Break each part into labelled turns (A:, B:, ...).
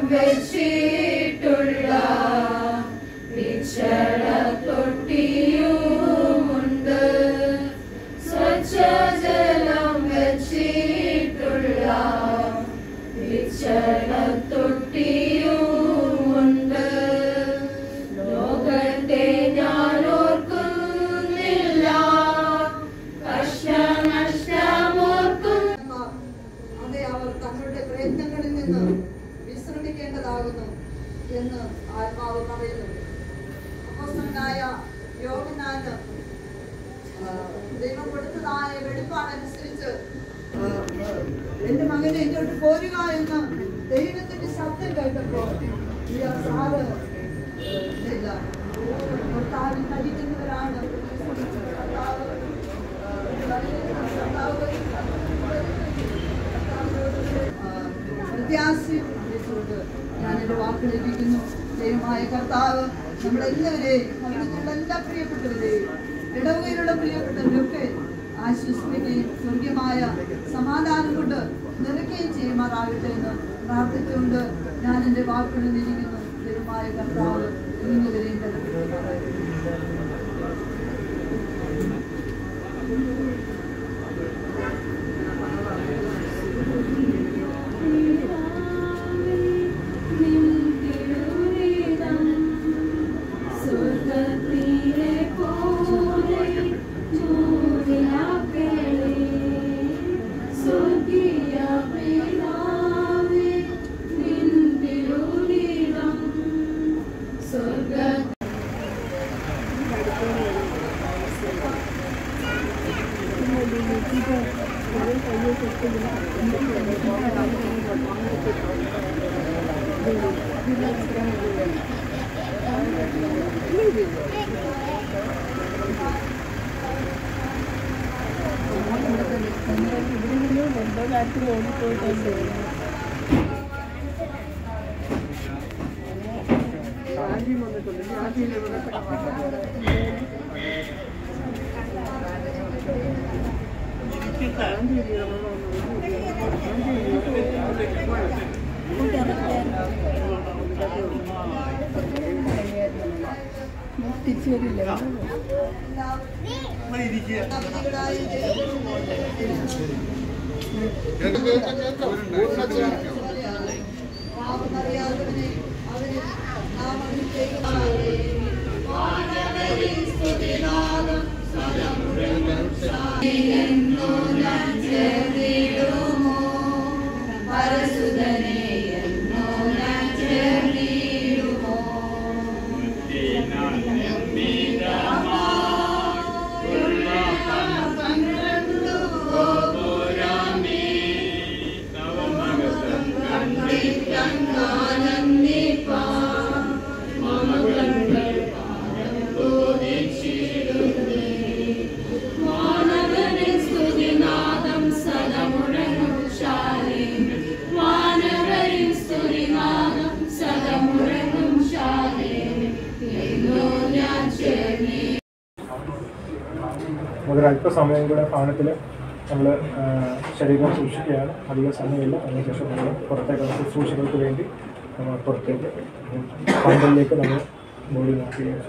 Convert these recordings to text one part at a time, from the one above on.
A: വെച്ചിട്ടുള്ള പിച്ചള തൊട്ടിയുമുണ്ട് സ്വച്ഛജലം വെച്ചിട്ടുള്ള പിച്ചള തൊട്ടിയുമുണ്ട് ലോകത്തെ ഞാൻ ഓർക്കുന്നില്ല കഷ്ടനഷ്ടമോർക്കും
B: അതെ അവർ തങ്ങളുടെ പ്രയത്നങ്ങളിൽ നിന്ന് വിശ്രമിക്കേണ്ടതാകുന്നു എന്ന് ആത്മാവ് പറയുന്നു അപ്പോസ്തലനായ യോഹന്നാന് ആ, ദൈവം കൊടുത്തതായ വെളിപ്പാടനുസരിച്ച് ആ, എന്റെ മകനെ ഇങ്ങോട്ട് പോരുക എന്ന് ദൈവത്തിന്റെ ശബ്ദം കേട്ടപ്പോൾ ഈ ആ സാറ് ഇല്ല കർത്താവിൽ നടിക്കുന്നവരാണ് കർത്താവ് ആ, കർത്താവ് പ്രത്യാശയോട് ഞാൻ എൻ്റെ വാക്കുകൾ ലഭിക്കുന്നു ദൈവമായ കർത്താവ് നമ്മളെല്ലാവരെയും ഭവനത്തിലുള്ള എല്ലാ പ്രിയപ്പെട്ടവരെയും ഇടവകയിലുള്ള പ്രിയപ്പെട്ടവരൊക്കെ ആശ്വസിപ്പിക്കുകയും സ്വർഗീയമായ സമാധാനം കൊണ്ട് നിറയ്ക്കുകയും ചെയ്യുമാറാകട്ടെ എന്ന് പ്രാർത്ഥിച്ചുകൊണ്ട് ഞാൻ എൻ്റെ വാക്കുകൾ ഇരിക്കുന്നു ദൈവമായ കർത്താവ് ഇന്നുവരെയും ബലപ്പെടുത്തുമാറാകട്ടെ
A: സ്വർഗത്തിലെ പോലെ ചൂടിലാക്കളെ സ്വർഗീയ പിതാവേ നിൻ തിരുനിടം സ്വർഗ
B: പാപമറിയാത്തവനെ അവന് നാം അവനിലേക്ക്
A: മാനവനെ സ്തുതിനാദം സദമുഴങ്ങും ശാലേ മാനവരിൻ സ്തുതിനാദം സദമുഴങ്ങും ശാലേ എന്നോ ഞാൻ ചേർന്നേ
C: നമുക്കൊരു അല്പസമയം കൂടെ ഭവനത്തിൽ നമ്മൾ ശരീരം സൂക്ഷിക്കുകയാണ് അധിക സമയമില്ല അതിനുശേഷം നമ്മൾ പുറത്തേക്ക് ശുശ്രൂഷകൾക്ക് വേണ്ടി നമ്മൾ പുറത്തേക്ക് പന്തലിലേക്ക് നമ്മൾ ബോഡി നോക്കുകയാണ്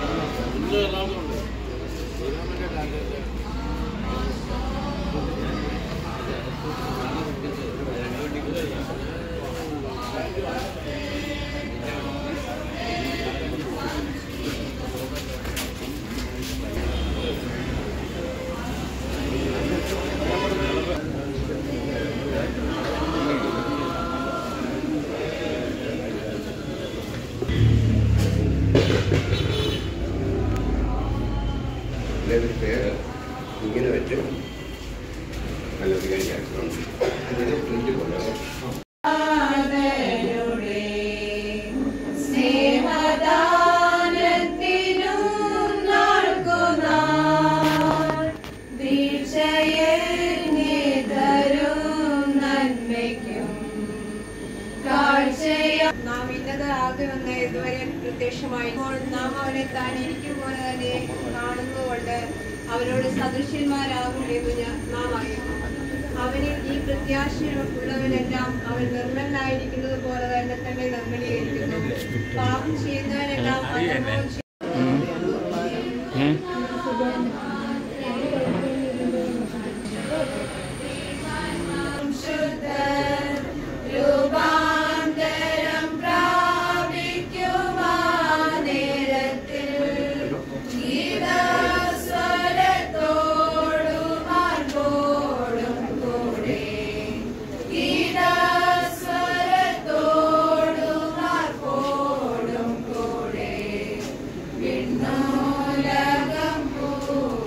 D: Thank നല്ലൊരു പേര് ഇങ്ങനെ വെച്ച് നല്ലൊരു കാര്യമാക്കുന്നുണ്ട് അതിന് പ്രിന്റ് കൊണ്ടുപോകും
A: സ്നേഹദാനത്തിനും നൽകുന്നാൾ ദീക്ഷയെന്നിതരും നന്മയ്ക്കും കാഴ്ചയ
E: നാം ഇന്നത് ആകുമെന്ന് ഇതുവരെ പ്രത്യക്ഷമായി ഇപ്പോൾ നാം അവനെ താൻ ഇരിക്കും പോലെ തന്നെ കാണുന്നതുകൊണ്ട് അവരോട് സദൃശ്യന്മാരാകുമെന്ന് ഞാൻ നാം അറിയുന്നു അവനിൽ ഈ പ്രത്യാശയുള്ളവരെല്ലാം അവൻ നിർമ്മലായിരിക്കുന്നത് പോലെ തന്നെ തന്നെ നിർമ്മലീകരിക്കുന്നു പാപം ചെയ്യുന്നവരെല്ലാം അധർമ്മവും ചെയ്യും.
A: രൂപാന്തരം പ്രാപിക്കുവാ നേരത്തിൽ ഗീതസ്വരത്തോടും മാർഗോടും കൂടെ ഗീതസ്വരത്തോടും മാർഗോടും കൂടെ വിണ്ണോലകം പോകും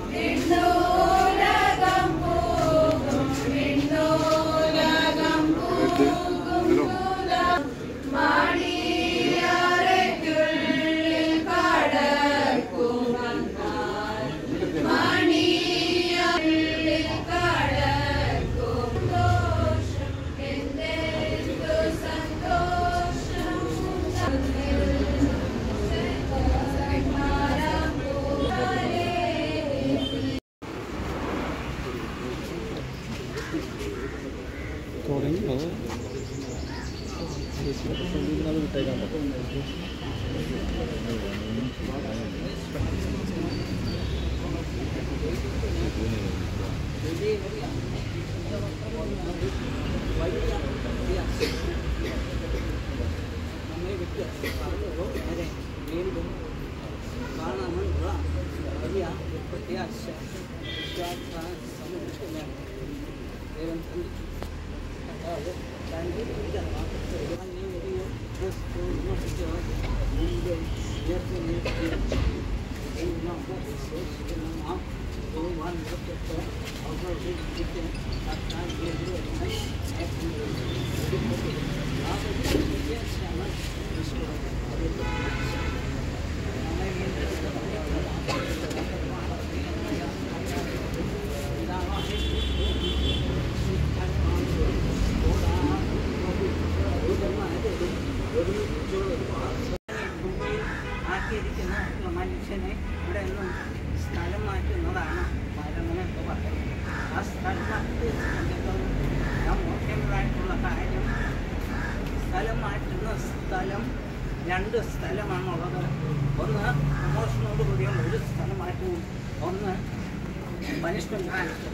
A: വിണ്ണോലകം പോകും വിണ്ണോലകം പോകും മണിയറയ്ക്കുള്ളിൽ കടക്കുമെന്നാൽ മണിയറയ്ക്കുള്ളിൽ കടക്കും ദോഷം എന്തെന്തു സന്തോഷം
F: നമ്മെ വിട്ട് പറഞ്ഞോ വരെ വീണ്ടും കാണാമെന്നുള്ള വലിയ പ്രത്യാശ വിശ്വാസ സമൂഹത്തിലാണ് ദൈവം സന്ധിച്ചു കർത്താവ് തൻ്റെ അനേകരെയും ക്രിസ്തു നോക്കിയോ മുമ്പേ ഉയർത്തി നിർത്തിയ ദൈവനാമം വിശ്വസിക്കുന്ന നാം ബഹുമാൻ നിർത്തിയിട്ട് അവരുടെ വിളിച്ച് കർത്താവിനെ എതിരായി ആക്കിയിരിക്കുന്ന മനുഷ്യനെ ഇവിടെ നിന്നും സ്ഥലം മാറ്റുന്നതാണ് മരണം എന്ന് പറയുന്നത് ആ സ്ഥലം മാറ്റി ഞാൻ മോശങ്ങളായിട്ടുള്ള കാര്യം സ്ഥലം മാറ്റുന്ന സ്ഥലം രണ്ട് സ്ഥലമാണുള്ളത് ഒന്ന് പ്രമോഷനോട് കൂടിയ ഒരു സ്ഥലം മാറ്റവും ഒന്ന് പനിഷ്മെന്റ് ട്രാൻസ്ഫർ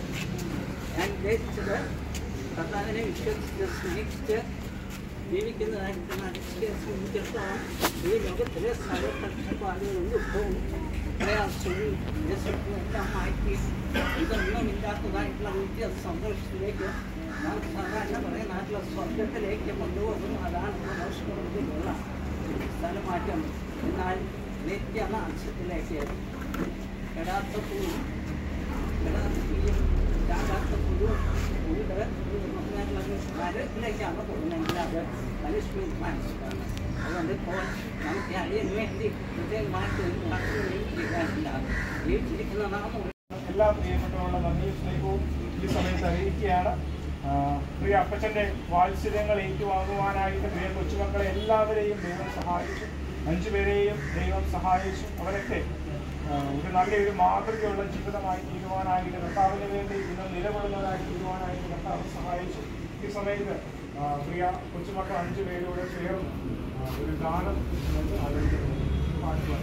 F: ഞാൻ ഉദ്ദേശിച്ചത് കർത്താവിനെ വിശ്വസിച്ച് സ്നേഹിച്ച് ജീവിക്കുന്നതായിട്ട് നടത്തിയെ സംബന്ധിച്ചിടത്തോളം ഈ ലോകത്തിലെ സർവകഷ്ടപ്പാടുകളും ദുഃഖവും പ്രയാസവും വിശപ്പും എല്ലാം മാറ്റി ഇതൊന്നുമില്ലാത്തതായിട്ടുള്ള നിത്യ സന്തോഷത്തിലേക്ക് നാം സാധാരണ പറയുന്നതായിട്ടുള്ള സ്വർഗത്തിലേക്ക് കൊണ്ടുപോകുന്നു അതാണ് പ്രമോഷനുള്ള സ്ഥലമാറ്റം എന്നാൽ നിത്യനാശത്തിലേക്ക് കെടാത്ത പൂവും കെടാത്തയും ചാകാത്ത പുഴുവും ഉണ്ട് മരത്തിലേക്കാണ് പോകുന്നതെങ്കിൽ അത് പനിഷ്മെന്റ് ട്രാൻസ്ഫറാണ് അതുകൊണ്ട് ഇപ്പോൾ നമുക്ക് അതിന് വേണ്ടി പ്രത്യേകമായിട്ട് ഒരു വാക്കുകളും ചെയ്യാനില്ല ജീവിച്ചിരിക്കുന്ന നാം
C: എല്ലാ പ്രിയപ്പെട്ടവരുടെ നന്ദിയും സ്നേഹവും ഈ സമയത്ത് അറിയിക്കുകയാണ് ആ, പ്രിയ അപ്പച്ചന്റെ വാത്സല്യങ്ങൾ ഏറ്റുവാങ്ങുവാനായിട്ട് പ്രിയ കൊച്ചുമക്കളെ എല്ലാവരെയും ദൈവം സഹായിച്ചു അഞ്ചുപേരെയും ദൈവം സഹായിച്ചു അവരൊക്കെ ആ, ഒരു നല്ലൊരു മാതൃകയുള്ള ജീവിതമായി തീരുവാനായിട്ട് കർത്താവിന് വേണ്ടി ഇന്ന് നിലകൊള്ളുന്നതായി തീരുവാനായിട്ട് കർത്താവ് സഹായിച്ചു ഈ സമയത്ത് ആ, പ്രിയ കൊച്ചുമക്കൾ അഞ്ചു പേരോട് ചേർന്ന് ആ, ഒരു ഗാനം നമുക്ക് ആലോചിക്കുന്നു പാട്ടുപാടി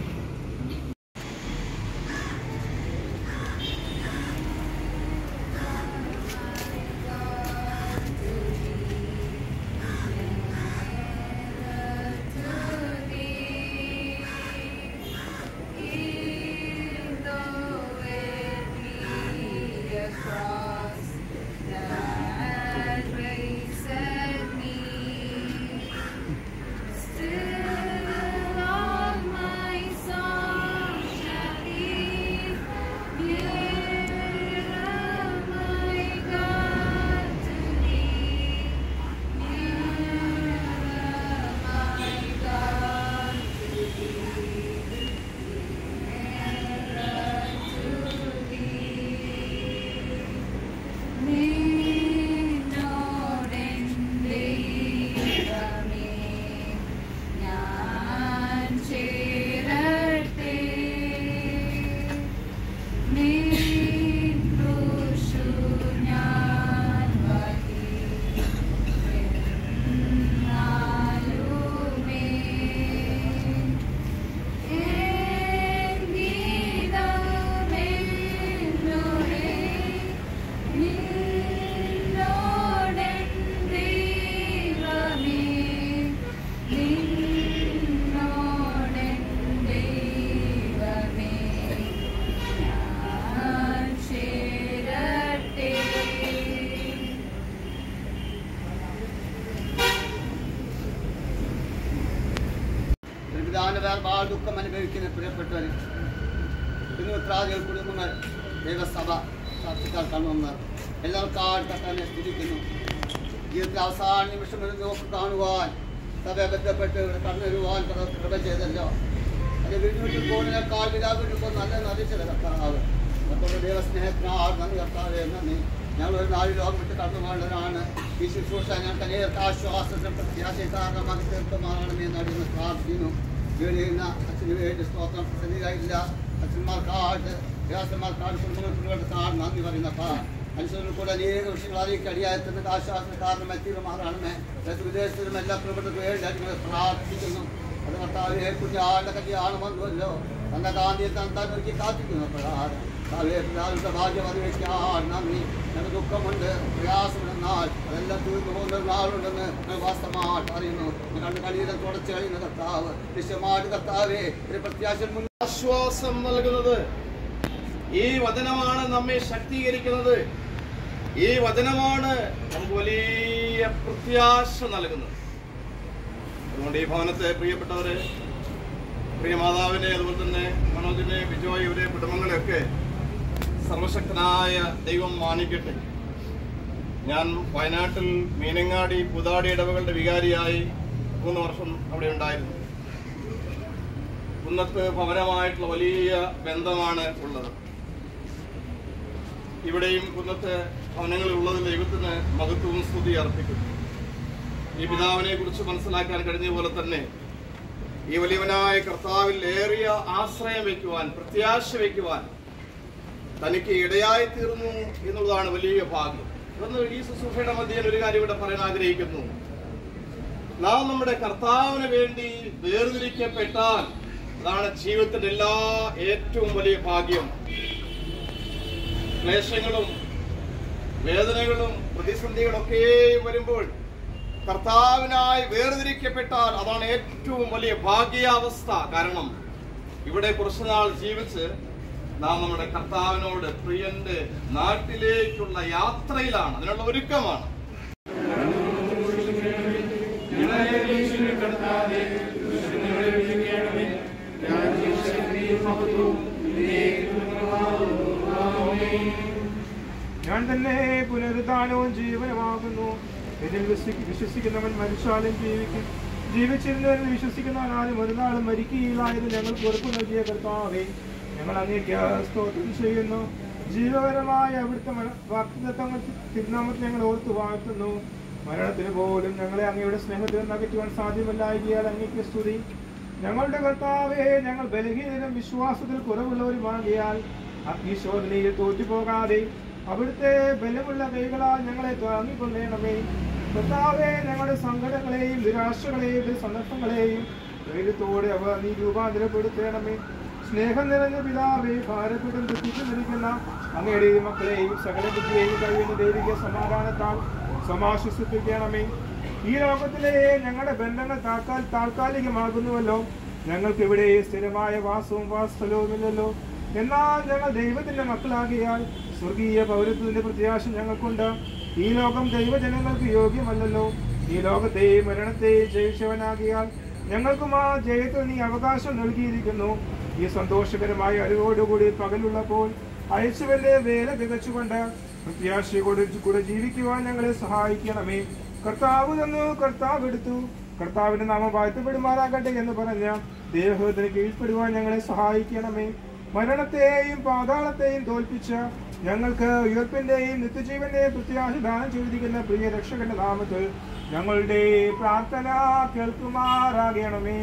A: Still on my
G: തമ്പുരാന്റെ വേർപാട് ദുഃഖം അനുഭവിക്കുന്ന പ്രിയപ്പെട്ടവർ കുഞ്ഞുത്രാദികൾ കുടുംബങ്ങൾ ദൈവസഭ ചർച്ചക്കാർ കണ്ണുവന്ന് എല്ലാവർക്കും ആഴ്ത്തന്നെ സ്തുതിക്കുന്നു ജീവിതത്തിൽ അവസാന നിമിഷം ഒരു നോക്ക് കാണുവാൻ സഭയെ ബന്ധപ്പെട്ട് ഇവിടെ കടന്നു വരുവാൻ കൃപ- കൃപ ചെയ്തല്ലോ അത് വീട്ടിൽ പോകുന്നതിനേക്കാൾ പിതാവിട്ട് പോകുന്ന നല്ല നദിച്ചത് കർത്താവ് മറ്റുള്ള ദൈവസ്നേഹത്തിനാൾ നന്ദി കർത്താവേ നന്ദി ഞങ്ങൾ ഒരു നാല് ലോകം വിട്ട് കടന്നു പോകേണ്ടവരാണ് ഈ ശുശ്രൂഷ ഞങ്ങൾക്ക് അനേക ആശ്വാസത്തിന് പ്രത്യാശയും കാരണമാക്കി തീർക്കുമാറാണെന്ന് എന്ന് അടിയുന്ന പ്രാർത്ഥിക്കുന്നു വീടിയുന്ന അച്ഛന് വേണ്ടി സ്തോത്രം പ്രതികാരില്ല അച്ഛന്മാർക്കായിട്ട് വ്യാസന്മാർക്കാട് കുടുംബങ്ങൾക്കുള്ളവർക്കാട് നന്ദി പറയുന്നപ്പാ മനുഷ്യരിൽ കൂടെ അനേക വിഷയങ്ങൾ അറിയിക്കുക അടിയായത്തിന് ആശ്വാസത്തിന് കാരണമായി തീരുമാറാണമേ വിദേശത്തിലും എല്ലാ പ്രവർത്തനത്തിനും വേണ്ടി ഞങ്ങൾ പ്രാർത്ഥിക്കുന്നു അത് കർത്താവെ കുഞ്ഞാളുടെ കല്യാണം വന്നുവല്ലോ തന്റെ ഗാന്ധിയെ താൻ താൻ ഒരുക്കി കാത്തിക്കുന്നു പ്രകാരം പിതാവിന്റെ ഭാഗ്യം അറിയിക്കാൻ നന്ദി ഞങ്ങൾക്ക് ദുഃഖമുണ്ട് പ്രയാസമുണ്ടെന്നാൽ അതെല്ലാം തീർന്നു പോകുന്ന ഒരു നാളുണ്ടെന്ന് ഞങ്ങൾ വാസ്തവമായിട്ട് അറിയുന്നു ഞങ്ങളുടെ കളിയിലും തുടച്ചു കഴിയുന്ന കർത്താവ് നിശ്ചയമായിട്ട് കർത്താവെ ഒരു പ്രത്യാശ മുൻ
H: ആശ്വാസം നൽകുന്നത് ഈ വചനമാണ് നമ്മെ ശക്തീകരിക്കുന്നത് ഈ വചനമാണ് നമുക്ക് വലിയ പ്രത്യാശ നൽകുന്നത് അതുകൊണ്ട് ഈ ഭവനത്തെ പ്രിയപ്പെട്ടവരെ പ്രിയ മാതാവിനെ അതുപോലെ തന്നെ മനോജിനെ ബിജോയ് ഇവരെ കുടുംബങ്ങളെയൊക്കെ സർവശക്തനായ ദൈവം മാനിക്കട്ടെ ഞാൻ വയനാട്ടിൽ മീനങ്ങാടി പുതാടി ഇടവകളുടെ വികാരിയായി മൂന്ന് വർഷം അവിടെ ഉണ്ടായിരുന്നു കുന്നത്ത് ഭവനമായിട്ടുള്ള വലിയ ബന്ധമാണ് ഉള്ളത് ഇവിടെയും കുന്നത്ത് ഭവനങ്ങളിൽ ഉള്ളത് ദൈവത്തിന് മഹത്വവും സ്തുതി അർപ്പിക്കുന്നു ഈ പിതാവിനെ കുറിച്ച് മനസ്സിലാക്കാൻ കഴിഞ്ഞ പോലെ തന്നെ ഈ വലിയവനായ കർത്താവിൽ ഏറിയ ആശ്രയം വയ്ക്കുവാൻ പ്രത്യാശ വയ്ക്കുവാൻ തനിക്ക് ഇടയായി തീർന്നു എന്നുള്ളതാണ് വലിയ ഭാഗ്യം ഇതൊന്ന് ഈ ശുശ്രൂഷയുടെ മധ്യയിൽ ഒരു കാര്യം ഇവിടെ പറയാൻ ആഗ്രഹിക്കുന്നു നാം നമ്മുടെ കർത്താവിന് വേണ്ടി വേർതിരിക്കപ്പെട്ടാൽ അതാണ് ജീവിതത്തിന്റെ എല്ലാ ഏറ്റവും വലിയ ഭാഗ്യം ക്ലേശങ്ങളും വേദനകളും പ്രതിസന്ധികളൊക്കെ വരുമ്പോൾ കർത്താവിനായി വേർതിരിക്കപ്പെട്ടാൽ അതാണ് ഏറ്റവും വലിയ ഭാഗ്യാവസ്ഥ കാരണം ഇവിടെ കുറച്ചുനാൾ ജീവിച്ച് നാം നമ്മുടെ കർത്താവിനോട് പ്രിയന്റെ നാട്ടിലേക്കുള്ള യാത്രയിലാണ് അതിനുള്ള ഒരുക്കമാണ്
C: ഞാൻ തന്നെ പുനരുദ്ധാനവും ജീവനമാകുന്നു ഇതിൽ വിശ്വസി- വിശ്വസിക്കുന്നവൻ മരിച്ചാലും ജീവിക്കും ജീവിച്ചിരുന്നവരിൽ വിശ്വസിക്കുന്നവൻ ആരും ഒരു നാളും മരിക്കുകയില്ല എന്ന് ഞങ്ങൾക്ക് ഉറപ്പു നൽകിയ കർത്താവേ ഞങ്ങൾ അങ്ങേക്ക് സ്തോത്രം ചെയ്യുന്നു ജീവപരമായ അവിടുത്തെ വാക്തത്വങ്ങൾ തിരുനാമത്തിൽ ഞങ്ങൾ ഓർത്തു വാഴ്ത്തുന്നു മരണത്തിന് പോലും ഞങ്ങളെ അങ്ങയുടെ സ്നേഹത്തിൽ നിന്ന് അകറ്റുവാൻ സാധ്യമല്ലായികയാൽ അങ്ങേക്ക് സ്തുതി ഞങ്ങളുടെ കർത്താവേ ഞങ്ങൾ ബലഹീനരും വിശ്വാസത്തിൽ കുറവുള്ളവരുമാകിയാൽ അഗ്നിശോധനയിൽ തോറ്റുപോകാതെ അവിടുത്തെ ബലമുള്ള കൈകളാൽ ഞങ്ങളെ താങ്ങിക്കൊള്ളണമേ കർത്താവേ ഞങ്ങളുടെ സങ്കടങ്ങളെയും നിരാശകളെയും സന്ദർഭങ്ങളെയും ധൈര്യത്തോടെ അവ നീ രൂപാന്തരപ്പെടുത്തണമേ സ്നേഹം നിറഞ്ഞ പിതാവേ ഭാരപ്പെട്ടും ദുഃഖിച്ചു നിൽക്കുന്ന അങ്ങയുടെ ഈ മക്കളെയും സകല ബുദ്ധിയെയും കഴിയുന്ന ദൈവിക സമാധാനത്താൽ സമാശ്വസിപ്പിക്കണമേ ഈ ലോകത്തിലെ ഞങ്ങളുടെ ബന്ധങ്ങൾ താൽക്കാൽ താൽക്കാലികമാകുന്നുവല്ലോ ഞങ്ങൾക്ക് ഇവിടെ സ്ഥിരമായ വാസവും വാസസ്ഥലവുമില്ലല്ലോ എന്നാൽ ഞങ്ങൾ ദൈവത്തിന്റെ മക്കളാകിയാൽ സ്വർഗീയ പൗരത്വത്തിന്റെ പ്രത്യാശ ഞങ്ങൾക്കുണ്ട് ഈ ലോകം ദൈവജനങ്ങൾക്ക് യോഗ്യമല്ലല്ലോ ഈ ലോകത്തെ മരണത്തെ ജയിച്ചവനാകിയാൽ ഞങ്ങൾക്കും ആ ജയത്തിൽ നീ അവകാശം നൽകിയിരിക്കുന്നു ഈ സന്തോഷകരമായ അറിവോടുകൂടി പകലുള്ളപ്പോൾ അയച്ചവന്റെ വേല തികച്ചുകൊണ്ട് പ്രത്യാശയോട് കൂടെ ജീവിക്കുവാൻ ഞങ്ങളെ സഹായിക്കണമേ കർത്താവ് തന്നു കർത്താവ് എടുത്തു കർത്താവിന്റെ നാമം വാഴ്ത്തപ്പെടുമാറാകട്ടെ എന്ന് പറഞ്ഞ ദേഹത്തിന് കീഴ്പ്പെടുവാൻ ഞങ്ങളെ സഹായിക്കണമേ മരണത്തെയും പാതാളത്തെയും തോൽപ്പിച്ച ഞങ്ങൾക്ക് ഉയർപ്പിന്റെയും നിത്യജീവന്റെയും പ്രത്യാശ ദാനം ചെയ്തിരിക്കുന്ന പ്രിയ രക്ഷകന്റെ നാമത്തിൽ ഞങ്ങളുടെ പ്രാർത്ഥന കേൾക്കുമാറാകണമേ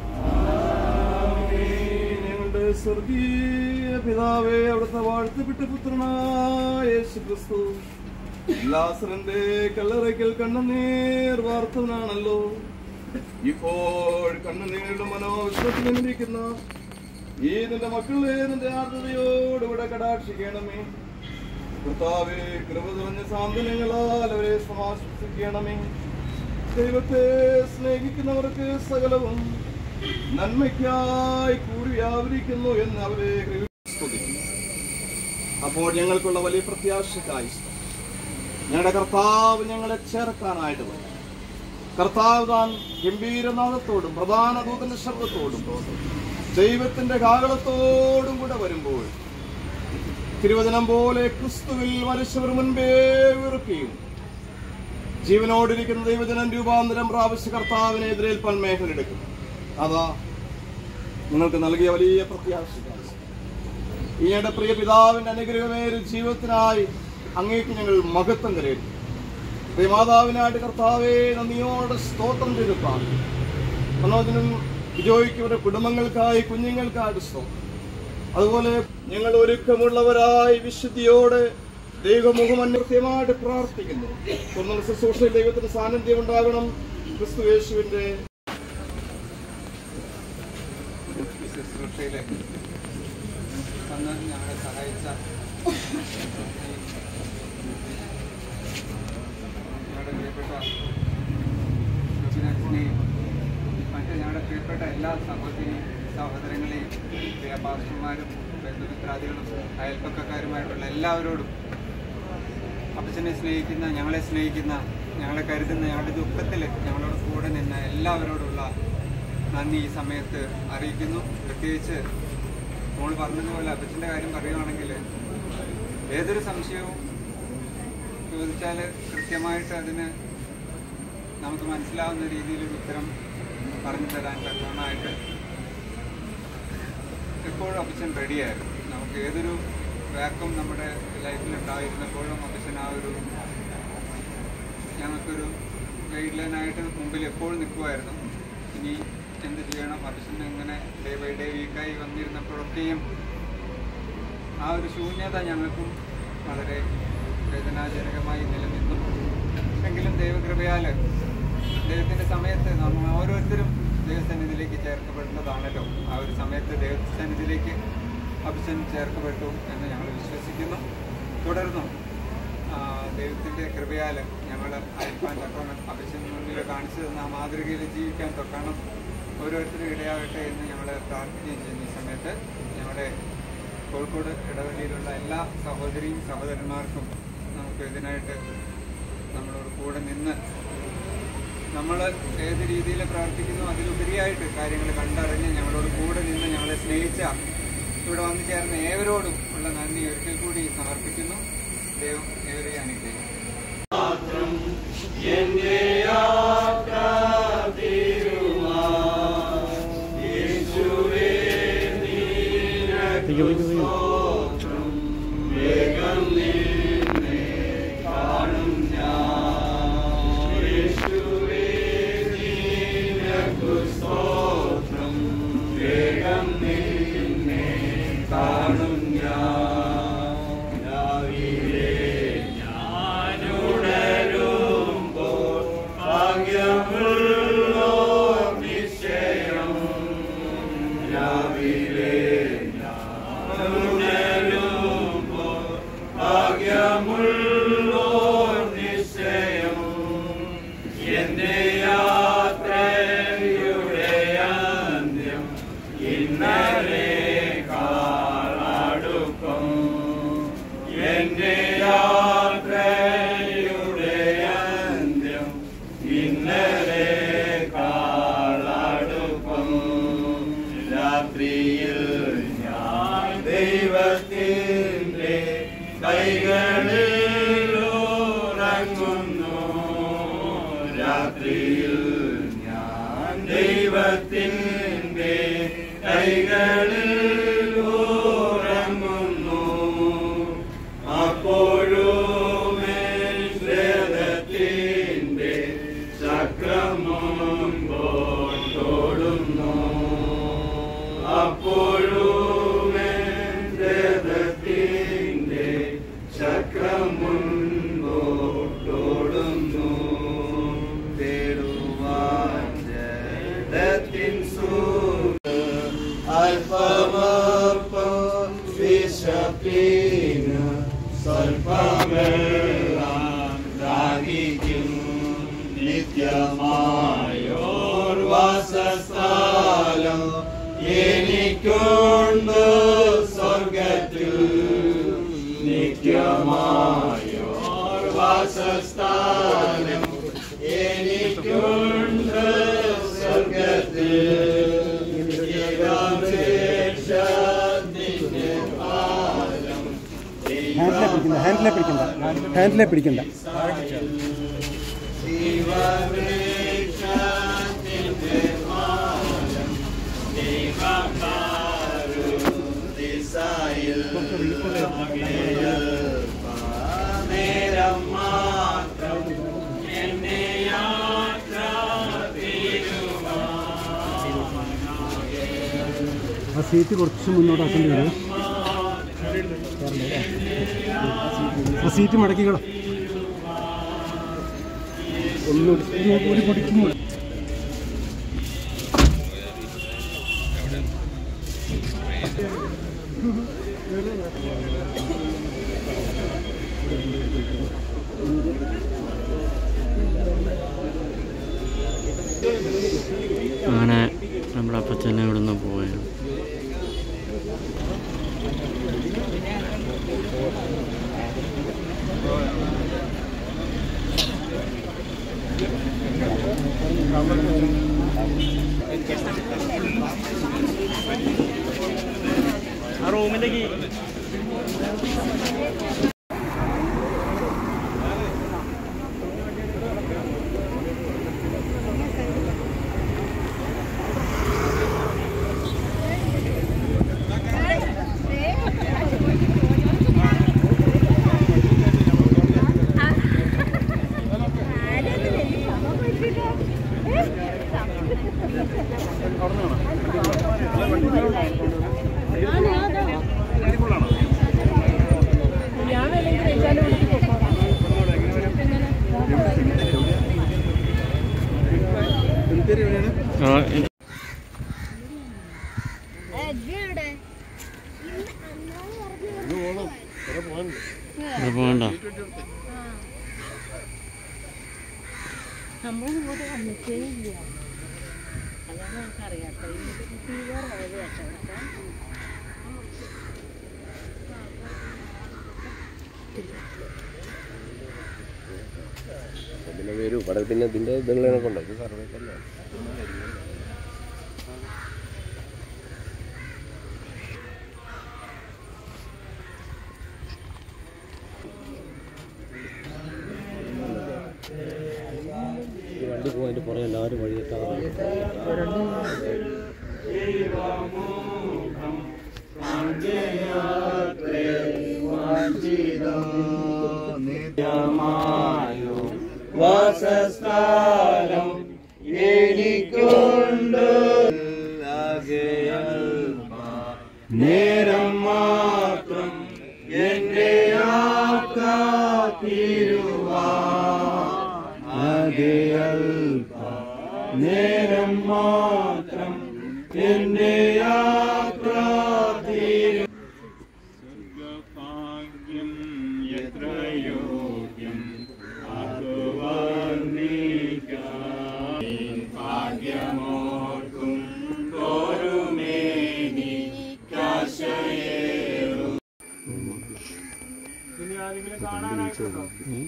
H: ഞങ്ങളുടെ സ്വർഗീയ പിതാവേ അവിടുത്തെ വാഴ്ത്തപ്പെട്ട പുത്രനായ യേശു ക്രിസ്തു ലാസറിന്റെ കല്ലറയ്ക്കൽ കണ്ണുനീർ വാർത്തവനാണല്ലോ ഇപ്പോൾ കണ്ണുനീരുടെ മനോവിശ്വത്തിലിരിക്കുന്ന ഈ നിന്റെ മക്കളെ നിന്റെ ആർദ്രതയോടുകൂടെ കടാക്ഷിക്കണമേ കർത്താവേ കൃപ നിറഞ്ഞ സാന്ത്വനങ്ങളാൽ അവരെ സമാശ്വസിക്കണമേ ദൈവത്തെ സ്നേഹിക്കുന്നവർക്ക് സകലവും നന്മയ്ക്കായി കൂടി വ്യാപരിക്കുന്നു എന്ന് അവരെ സ്തുതിക്കുന്നു അപ്പോൾ ഞങ്ങൾക്കുള്ള വലിയ പ്രത്യാശക്കായി ഞങ്ങളുടെ കർത്താവ് ഞങ്ങളെ ചേർക്കാനായിട്ട് വരും കർത്താവ് താൻ ഗംഭീരനാഥത്തോടും പ്രധാന ദൂതന്റെ ശബ്ദത്തോടും ദൈവത്തിന്റെ കാകളത്തോടും കൂടെ വരുമ്പോൾ തിരുവചനം പോലെ ക്രിസ്തുവിൽ മരിച്ചവർ മുൻപേ വിറുക്കുകയും ജീവനോടിരിക്കുന്ന ദൈവജനം രൂപാന്തരം പ്രാവശ്യ കർത്താവിനെ എതിരേൽപ്പാൻ മേഖലെടുക്കും അതാ നിങ്ങൾക്ക് നൽകിയ വലിയ പ്രത്യാശ ഈയുടെ പ്രിയ പിതാവിന്റെ അനുഗ്രഹമേറി ജീവിതത്തിനായി അങ്ങേക്ക് ഞങ്ങൾ മഹത്വം കരയുന്നു പ്രിയമാതാവിനായിട്ട് കർത്താവെ നന്ദിയോടെ സ്തോത്രം ചെയ്ത് പ്രാർത്ഥിക്കുന്നു മനോജനും വിജോയ്ക്കും അവരുടെ കുടുംബങ്ങൾക്കായി കുഞ്ഞുങ്ങൾക്കായിട്ട് സ്തോത്രം അതുപോലെ ഞങ്ങൾ ഒരുക്കമുള്ളവരായി വിശുദ്ധിയോടെ ദൈവമുഖം കൃത്യമായിട്ട് പ്രാർത്ഥിക്കുന്നു തുടർന്നുള്ള ശുശ്രൂഷയിൽ ദൈവത്തിന്റെ സാന്നിധ്യം ഉണ്ടാകണം ക്രിസ്തു യേശുവിന്റെ
I: ഈ ശുശ്രൂഷയിൽ വന്ന് ഞങ്ങളെ സഹായിച്ച ഞങ്ങളുടെ പ്രിയപ്പെട്ട ലുബിനസിനെയും മറ്റ് ഞങ്ങളുടെ പ്രിയപ്പെട്ട എല്ലാ സഹോദരി സഹോദരങ്ങളെയും പ്രിയ പാസ്റ്റർമാരും ബന്ധുമിത്രാദികളും അയൽപ്പക്കക്കാരുമായിട്ടുള്ള എല്ലാവരോടും അപ്പച്ചനെ സ്നേഹിക്കുന്ന ഞങ്ങളെ സ്നേഹിക്കുന്ന ഞങ്ങളെ കരുതുന്ന ഞങ്ങളുടെ ദുഃഖത്തിൽ ഞങ്ങളോട് കൂടെ നിന്ന എല്ലാവരോടുള്ള നന്ദി ഈ സമയത്ത് അറിയിക്കുന്നു പ്രത്യേകിച്ച് മോൾ പറഞ്ഞതുപോലെ അപ്പച്ചൻ്റെ കാര്യം പറയുവാണെങ്കിൽ ഏതൊരു സംശയവും ചോദിച്ചാൽ കൃത്യമായിട്ട് അതിന് നമുക്ക് മനസ്സിലാവുന്ന രീതിയിൽ ഉത്തരം പറഞ്ഞു തരാൻ തക്കവണ്ണമായിട്ട് എപ്പോഴും അപ്പച്ചൻ റെഡിയായിരുന്നു നമുക്ക് ഏതൊരു വാക്കും നമ്മുടെ ലൈഫിൽ ഉണ്ടായിരുന്നപ്പോഴും അപ്പച്ചൻ ആ ഒരു ഞങ്ങൾക്കൊരു ഗൈഡ് ലൈനായിട്ട് മുമ്പിൽ എപ്പോഴും നിൽക്കുമായിരുന്നു ഇനി എന്ത് ചെയ്യണം അപ്പച്ചൻ ഇങ്ങനെ ഡേ ബൈ ഡേ വീക്കായി വന്നിരുന്നപ്പോഴൊക്കെയും ആ ഒരു ശൂന്യത ഞങ്ങൾക്കും വളരെ വേദനാജനകമായി നിലനിന്നു എങ്കിലും ദൈവകൃപയാൽ ദൈവത്തിൻ്റെ സമയത്ത് നമ്മൾ ഓരോരുത്തരും ദൈവസന്നിധിയിലേക്ക് ചേർക്കപ്പെടുന്നതാണല്ലോ ആ ഒരു സമയത്ത് ദൈവസന്നിധിയിലേക്ക് അഭിഷൻ ചേർക്കപ്പെട്ടു എന്ന് ഞങ്ങൾ വിശ്വസിക്കുന്നു തുടർന്നും ആ, ദൈവത്തിൻ്റെ കൃപയാൽ ഞങ്ങൾ അയൽപ്പാൻ തക്കണം അഭിഷൻ മുന്നിൽ കാണിച്ചു തന്ന ആ മാതൃകയിൽ ജീവിക്കാൻ തൊക്കണം ഓരോരുത്തരും ഇടയാകട്ടെ എന്ന് ഞങ്ങൾ പ്രാർത്ഥിക്കുകയും ചെയ്യുന്ന ഈ സമയത്ത് ഞങ്ങളുടെ കോഴിക്കോട് ഇടവഴിയിലുള്ള എല്ലാ സഹോദരിയും സഹോദരന്മാർക്കും നമുക്ക് ഇതിനായിട്ട് നമ്മളോട് കൂടെ നിന്ന് നമ്മൾ ഏത് രീതിയിൽ പ്രവർത്തിക്കുന്നു അതിലുപരിയായിട്ട് കാര്യങ്ങൾ കണ്ടറിഞ്ഞ് ഞങ്ങളോട് കൂടെ നിന്ന് ഞങ്ങളെ സ്നേഹിച്ച ഇവിടെ വന്നു ചേർന്ന ഏവരോടും ഉള്ള നന്ദി ഒരിക്കൽ കൂടി സമർപ്പിക്കുന്നു ദൈവം ഏവരെയും അനുഗ്രഹിക്കും
J: രാത്രിയിൽ ഞാൻ ദൈവത്തിൻ്റെ കൈകളിൽ ഉറങ്ങുന്നു രാത്രിയിൽ ഞാൻ ദൈവത്തിൻ്റെ കൈകളിൽ ഉറങ്ങുന്നു അപ്പോഴും എൻ ഹൃദയത്തിൻ്റെ ചക്രമും കോട്ടോടുന്നു അപ്പോഴും എൻ ഹൃദയത്തിൻ്റെ ചക്രം മുൻപോട്ടോടുന്നു തേടുവാൻ ജഡത്തിൻ സൂര്യ അല്പമപ്പം വിശപ്പിന് സ്വൽപ്പമെല്ലാം ദാഹിക്കും നിത്യമായോർ വാസസ്ഥാലം എനിക്കുണ്ട് സ്വർഗത്തിൽ നിത്യമായോർ വാസസ്ഥാനം എനിക്ക്
K: ഹാൻഡിലെ പിടിക്കണ്ട ഹാൻഡിലെ പിടിക്കണ്ട ആ സീറ്റ് കുറച്ച് മുന്നോട്ടാക്കേണ്ടി വരും ആ സീറ്റ് മടക്കിക്കോ ഒന്നുകൂടി ഒന്ന് ഒരു പൊടിക്കുമ്പോൾ
L: അങ്ങനെ നമ്മുടെ അപ്പച്ചനെ ഇവിടുന്ന് പോയത് ആ റൂമിലേക്ക് ആ, ഇ- ഇവിടെ പോകണ്ട
A: നമ്മളിങ്ങോട്ട് വന്നിട്ടേ ഇല്ല അതാണ് നമുക്കറിയാത്ത ഫീവർ ആയത് കേട്ടോ
D: പിന്നെ വരൂ ഇവിടെ പിന്നെ ഇതിന്റെ ഇതുള്ളതിനെ കൊണ്ടോ ഇത് സർവേക്കല്ലേ വണ്ടി പോകുന്നതിന്റെ പുറകെ എല്ലാവരും വഴി
J: വാസസ്ഥാനം എനിക്കുണ്ട് നേരം മാത്രം എന്റെ യാത്ര തീരുവാ അതെ അൽപ നേരം മാത്രം എന്റെ യാത്ര തീരു ഭാഗ്യം എത്ര യോഗ്യം ഭാഗ്യമോർക്കും തോരുമേനി കാശയേറും
C: ഇനി ആരെങ്കിലും കാണാനായിട്ടുണ്ടോ ഇനി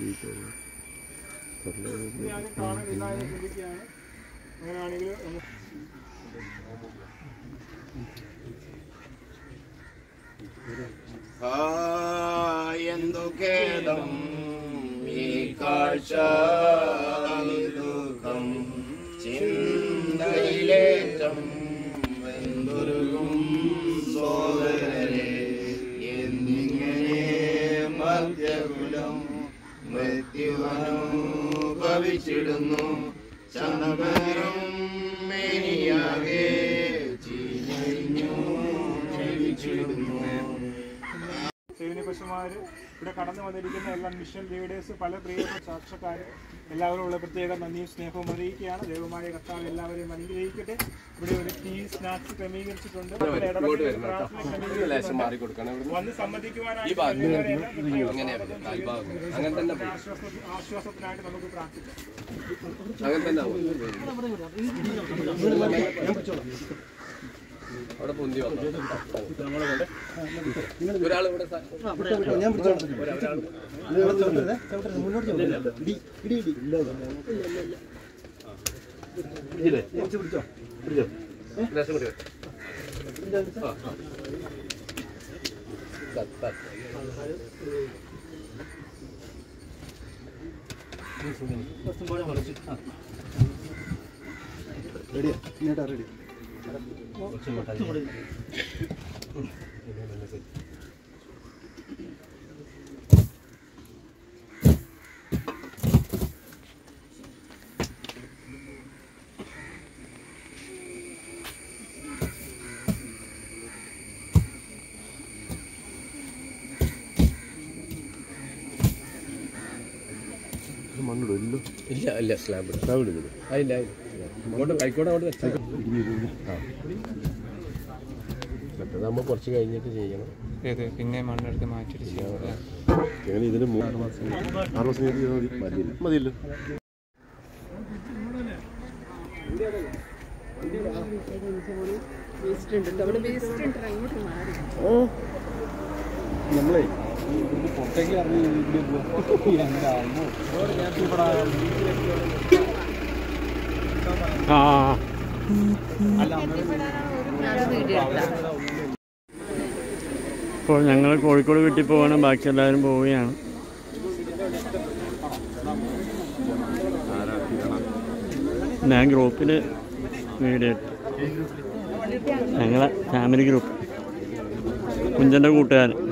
C: ആരും കാണുന്നില്ല എന്ന് ചിന്തിക്കുകയാണ് അങ്ങനെയാണെങ്കിൽ ഒന്ന്
J: ആ എന്തു ഖേദം ഈ കാഴ്ച ദുഃഖം ചിന്തയിലേറ്റം വെന്തുരുകും സോദരരെ എന്നിങ്ങനെ മധ്യകുലം മൃത്യുവനുഭവിച്ചിടുന്നു ചന്ദ്രപരം മേനിയാകെ ചീഞ്ഞു ക്ഷമിച്ചിടുന്നു
C: സേവിനി പശുമാർ ഇവിടെ കടന്നു വന്നിരിക്കുന്ന എല്ലാ മിഷൻ ലീഡേഴ്സ് പല പ്രിയപ്പെട്ട സാക്ഷക്കാർ എല്ലാവരും ഉള്ള പ്രത്യേക നന്ദിയും സ്നേഹവും അറിയിക്കുകയാണ് ദൈവമായ കർത്താവ് എല്ലാവരെയും അനുഗ്രഹിക്കട്ടെ ഇവിടെ ഒരു ടീ സ്നാക്സ് ക്രമീകരിച്ചിട്ടുണ്ട് ഇവിടെ ഇടപെടൽ പ്രാർത്ഥന ക്രമീകരിച്ചിട്ടുണ്ട്. വന്ന് സംബന്ധിക്കുവാനായിട്ട് എല്ലാവരെയും
D: അങ്ങനെ തന്നെ പോയി.
C: ആശ്വാസ- ആശ്വാസത്തിനായിട്ട് നമുക്ക് പ്രാർത്ഥിക്കാം
D: അങ്ങനെ തന്നെ ആവും. അവിടെ പൊന്തി വന്നു ഒരാൾ ഇവിടെ സ-
K: ഞാൻ പിടിച്ചോളാം.
D: ഒരാൾ-
K: മുന്നോട്ട് ചവിട്ടരുത്, ചവിട്ടരുത്, മുന്നോട്ട് ചവിട്ടരുത്. ഇടി, ഇടി, ഇടി.
M: പിടിച്ചില്ലേ പിടിച്ചോ പിടിച്ചോ ലേശം കൂടി വെക്ക്. ആ ആ തട്ട്, തട്ട്. കുറച്ചും കൂടെ കുറച്ച് ആ
K: റെഡിയാ ഇങ്ങോട്ടാ റെഡി
M: കുറച്ചും കൂടെ ഉം.
K: മണ്ണിടും ഇല്ലോ
M: ഇല്ല ഇല്ല സ്ലാബ് സ്ലാബ് ഇടുന്നു അതില്ല അങ്ങോട്ട് കൈക്കോടെ അങ്ങോട്ട് വെച്ചാൽ മറ്റേത് നമ്മൾ കുറച്ച് കഴിഞ്ഞിട്ട് ചെയ്യണം
I: ഇത് പിന്നെ മണ്ണെടുത്ത് മാറ്റിയിട്ട് ചെയ്യാം
K: അങ്ങനെ ഇതിന് മൂന്ന് മാസം ആറ് മാസം കഴിഞ്ഞ് ചെയ്താൽ മതി മതിയില്ല മതിയല്ലോ
A: വേസ്റ്റ് ഉണ്ട് കേട്ടോ. അവിടെ വേസ്റ്റ് ഉണ്ട് അങ്ങോട്ട് മാറി
K: നമ്മളെ ഇവിടുന്ന് പുറത്തേക്ക് ഇറങ്ങി ഇവിടെ പോവാം എൻ്റെ അമ്മോ ഇവിടെ
L: ആ ഇപ്പോൾ ഞങ്ങൾ കോഴിക്കോട് വീട്ടിൽ പോവാണ് ബാക്കി എല്ലാവരും പോവുകയാണ് ഞാൻ ഗ്രൂപ്പിൽ വീഡിയോ ഇട്ടു ഞങ്ങളെ ഫാമിലി ഗ്രൂപ്പ് കുഞ്ചൻ്റെ കൂട്ടുകാരൻ